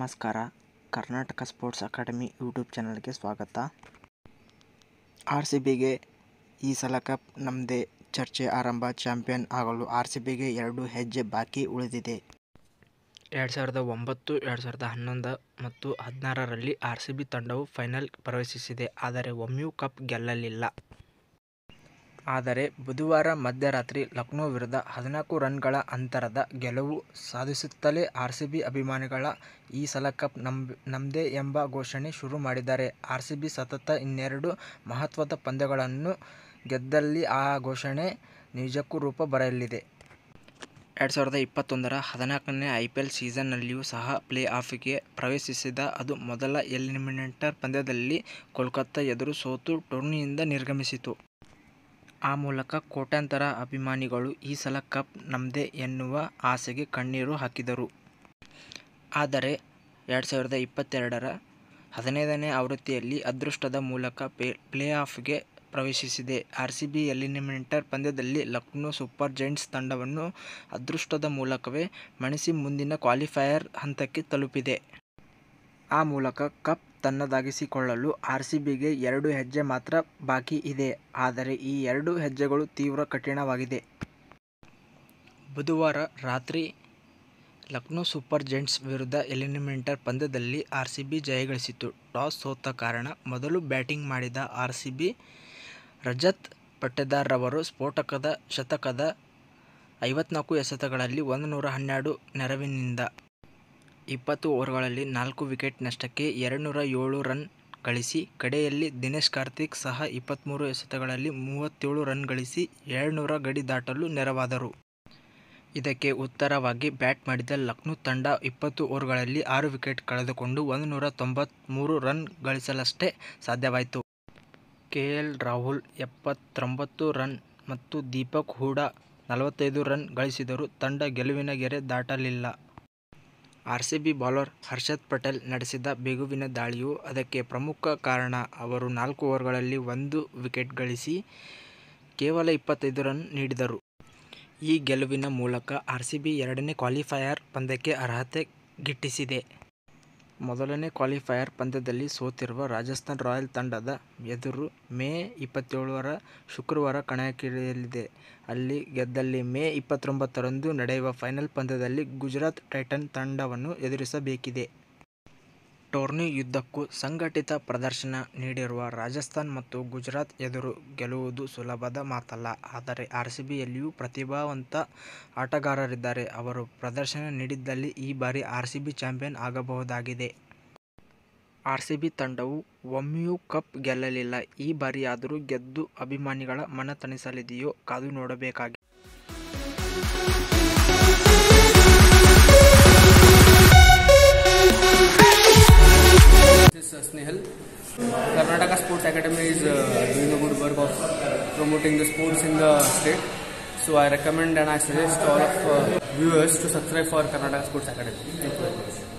ನಮಸ್ಕಾರ Karnataka sports academy YouTube ಚಾನಲ್ಗೆ ಸ್ವಾಗತ ಆರ್ ಸಿ ಬಿಗೆ ಈ ಸಲ ಕಪ್ ನಮ್ಮದೇ ಚರ್ಚೆ ಆರಂಭ ಚಾಂಪಿಯನ್ ಆಗಲು ಆರ್ ಸಿ ಬಿಗೆ ಎರಡು ಹೆಜ್ಜೆ ಬಾಕಿ ಉಳಿದಿದೆ ಎರಡು ಸಾವಿರದ ಒಂಬತ್ತು ಎರಡು ಸಾವಿರದ ಹನ್ನೊಂದು ಮತ್ತು ಹದಿನಾರರಲ್ಲಿ ಆರ್ ಸಿ ಬಿ ತಂಡವು ಫೈನಲ್ ಪ್ರವೇಶಿಸಿದೆ ಆದರೆ ಒಮ್ಮೆಯೂ ಕಪ್ ಗೆಲ್ಲಲಿಲ್ಲ ಆದರೆ ಬುಧವಾರ ಮಧ್ಯರಾತ್ರಿ ಲಕ್ನೋ ವಿರುದ್ಧ ಹದಿನಾಲ್ಕು ರನ್ಗಳ ಅಂತರದ ಗೆಲುವು ಸಾಧಿಸುತ್ತಲೇ ಆರ್ ಸಿ ಬಿ ಅಭಿಮಾನಿಗಳ ಈ ಸಲ ಕಪ್ ನಮ್ ನಮ್ಮದೇ ಎಂಬ ಘೋಷಣೆ ಶುರು ಮಾಡಿದ್ದಾರೆ ಆರ್ ಸಿ ಬಿ ಸತತ ಇನ್ನೆರಡು ಮಹತ್ವದ ಪಂದ್ಯಗಳನ್ನು ಗೆದ್ದಲ್ಲಿ ಆ ಘೋಷಣೆ ನಿಜಕ್ಕೂ ರೂಪ ಬರಲಿದೆ ಎರಡು ಸಾವಿರದ ಇಪ್ಪತ್ತೊಂದರ ಹದಿನಾಲ್ಕನೇ ಐ ಪಿ ಎಲ್ ಸೀಸನ್ನಲ್ಲಿಯೂ ಸಹ ಪ್ಲೇ ಆಫ್ಗೆ ಪ್ರವೇಶಿಸಿದ ಅದು ಮೊದಲ ಎಲಿಮಿನೇಟರ್ ಪಂದ್ಯದಲ್ಲಿ ಕೋಲ್ಕತ್ತಾ ಎದುರು ಸೋತು ಟೂರ್ನಿಯಿಂದ ನಿರ್ಗಮಿಸಿತು ಆ ಮೂಲಕ ಕೋಟ್ಯಾಂತರ ಅಭಿಮಾನಿಗಳು ಈ ಸಲ ಕಪ್ ನಮ್ಮದೇ ಎನ್ನುವ ಆಸೆಗೆ ಕಣ್ಣೀರು ಹಾಕಿದರು ಆದರೆ ಎರಡು ಸಾವಿರದ ಇಪ್ಪತ್ತೆರಡರ ಹದಿನೈದನೇ ಆವೃತ್ತಿಯಲ್ಲಿ ಅದೃಷ್ಟದ ಮೂಲಕ ಪೇ ಪ್ಲೇ ಆಫ್ಗೆ ಪ್ರವೇಶಿಸಿದೆ ಆರ್ ಸಿ ಬಿ ಎಲಿಮಿನೇಟರ್ ಪಂದ್ಯದಲ್ಲಿ ಲಕ್ನೋ ಸೂಪರ್ ಜೈಂಟ್ಸ್ ತಂಡವನ್ನು ಅದೃಷ್ಟದ ಮೂಲಕವೇ ಮಣಿಸಿ ಮುಂದಿನ ಕ್ವಾಲಿಫೈಯರ್ ಹಂತಕ್ಕೆ ತಲುಪಿದೆ ಆ ಮೂಲಕ ಕಪ್ ತನ್ನದಾಗಿಸಿಕೊಳ್ಳಲು ಆರ್ ಸಿ ಬಿಗೆ ಎರಡು ಹೆಜ್ಜೆ ಮಾತ್ರ ಬಾಕಿ ಇದೆ ಆದರೆ ಈ ಎರಡು ಹೆಜ್ಜೆಗಳು ತೀವ್ರ ಕಠಿಣವಾಗಿದೆ ಬುಧವಾರ ರಾತ್ರಿ ಲಕ್ನೋ ಸೂಪರ್ ಜೈಂಟ್ಸ್ ವಿರುದ್ಧ ಎಲಿಮಿನೇಟರ್ ಪಂದ್ಯದಲ್ಲಿ ಆರ್ ಸಿ ಬಿ ಜಯಗಳಿಸಿತು ಟಾಸ್ ಸೋತ ಕಾರಣ ಮೊದಲು ಬ್ಯಾಟಿಂಗ್ ಮಾಡಿದ ಆರ್ ಸಿ ಬಿ ರಜತ್ ಪಟ್ಟೇದಾರ್ರವರು ಸ್ಫೋಟಕದ ಶತಕದ ಐವತ್ನಾಲ್ಕು ಎಸೆತಗಳಲ್ಲಿ ಒಂದು ನೂರ ಹನ್ನೆರಡು ನೆರವಿನಿಂದ ಇಪ್ಪತ್ತು ಓವರ್ಗಳಲ್ಲಿ ನಾಲ್ಕು ವಿಕೆಟ್ ನಷ್ಟಕ್ಕೆ ಎರಡುನೂರ ಏಳು ರನ್ ಗಳಿಸಿ ಕಡೆಯಲ್ಲಿ ದಿನೇಶ್ ಕಾರ್ತಿಕ್ ಸಹ ಇಪ್ಪತ್ತ್ಮೂರು ಎಸೆತಗಳಲ್ಲಿ ಮೂವತ್ತೇಳು ರನ್ ಗಳಿಸಿ ಏಳ್ನೂರ ಗಡಿ ದಾಟಲು ನೆರವಾದರು ಇದಕ್ಕೆ ಉತ್ತರವಾಗಿ ಬ್ಯಾಟ್ ಮಾಡಿದ ಲಕ್ನೋ ತಂಡ ಇಪ್ಪತ್ತು ಓವರ್ಗಳಲ್ಲಿ ಆರು ವಿಕೆಟ್ ಕಳೆದುಕೊಂಡು ಒಂದು ನೂರ ತೊಂಬತ್ತ್ಮೂರು ರನ್ ಗಳಿಸಲಷ್ಟೇ ಸಾಧ್ಯವಾಯಿತು ಕೆ ಎಲ್ ರಾಹುಲ್ ಎಪ್ಪತ್ತೊಂಬತ್ತು ರನ್ ಮತ್ತು ದೀಪಕ್ ಹೂಡಾ ನಲವತ್ತೈದು ರನ್ ಗಳಿಸಿದರೂ ತಂಡ ಗೆಲುವಿನ ಗೆರೆ ದಾಟಲಿಲ್ಲ R C B bowler Harshad Patel ನಡೆಸಿದ ಬಿಗುವಿನ ದಾಳಿಯು ಅದಕ್ಕೆ ಪ್ರಮುಖ ಕಾರಣ ಅವರು ನಾಲ್ಕು ಓವರ್ಗಳಲ್ಲಿ ಒಂದು ವಿಕೆಟ್ ಗಳಿಸಿ ಕೇವಲ ಇಪ್ಪತ್ತೈದು ರನ್ ನೀಡಿದರು ಈ ಗೆಲುವಿನ ಮೂಲಕ ಆರ್ ಸಿ ಬಿ ಎರಡನೇ ಕ್ವಾಲಿಫೈಯರ್ ಪಂದ್ಯಕ್ಕೆ ಅರ್ಹತೆ ಗಿಟ್ಟಿಸಿದೆ ಮೊದಲನೇ ಕ್ವಾಲಿಫೈಯರ್ ಪಂದ್ಯದಲ್ಲಿ ಸೋತಿರುವ ರಾಜಸ್ಥಾನ್ ರಾಯಲ್ ತಂಡದ ಎದುರು ಮೇ ಇಪ್ಪತ್ತೇಳರ ಶುಕ್ರವಾರ ಕಣಕ್ಕಿಳಿಯಲಿದೆ ಅಲ್ಲಿ ಗೆದ್ದಲ್ಲಿ ಮೇ ಇಪ್ಪತ್ತೊಂಬತ್ತರಂದು ನಡೆಯುವ ಫೈನಲ್ ಪಂದ್ಯದಲ್ಲಿ ಗುಜರಾತ್ ಟೈಟನ್ ತಂಡವನ್ನು ಎದುರಿಸಬೇಕಿದೆ ಟೂರ್ನಿಯುದ್ದಕ್ಕೂ ಸಂಘಟಿತ ಪ್ರದರ್ಶನ ನೀಡಿರುವ ರಾಜಸ್ಥಾನ್ ಮತ್ತು ಗುಜರಾತ್ ಎದುರು ಗೆಲ್ಲುವುದು ಸುಲಭದ ಮಾತಲ್ಲ ಆದರೆ ಆರ್ ಸಿ ಬಿಯಲ್ಲಿಯೂ ಪ್ರತಿಭಾವಂತ ಆಟಗಾರರಿದ್ದಾರೆ ಅವರು ಪ್ರದರ್ಶನ ನೀಡಿದ್ದಲ್ಲಿ ಈ ಬಾರಿ ಆರ್ ಸಿ ಬಿ ಚಾಂಪಿಯನ್ ಆಗಬಹುದಾಗಿದೆ ಆರ್ ಸಿ ಬಿ ತಂಡವು ಒಮ್ಮೆಯೂ ಕಪ್ ಗೆಲ್ಲಲಿಲ್ಲ ಈ ಬಾರಿಯಾದರೂ ಗೆದ್ದು ಅಭಿಮಾನಿಗಳ ಮನ ತಣಿಸಲಿದೆಯೋ ಕಾದು ನೋಡಬೇಕಾಗಿದೆ This is uh, Snehal. Karnataka Sports Academy is uh, doing a good work of promoting the sports in the state. So I recommend and I suggest all of uh, viewers to subscribe for Karnataka Sports Academy. Thank you very much.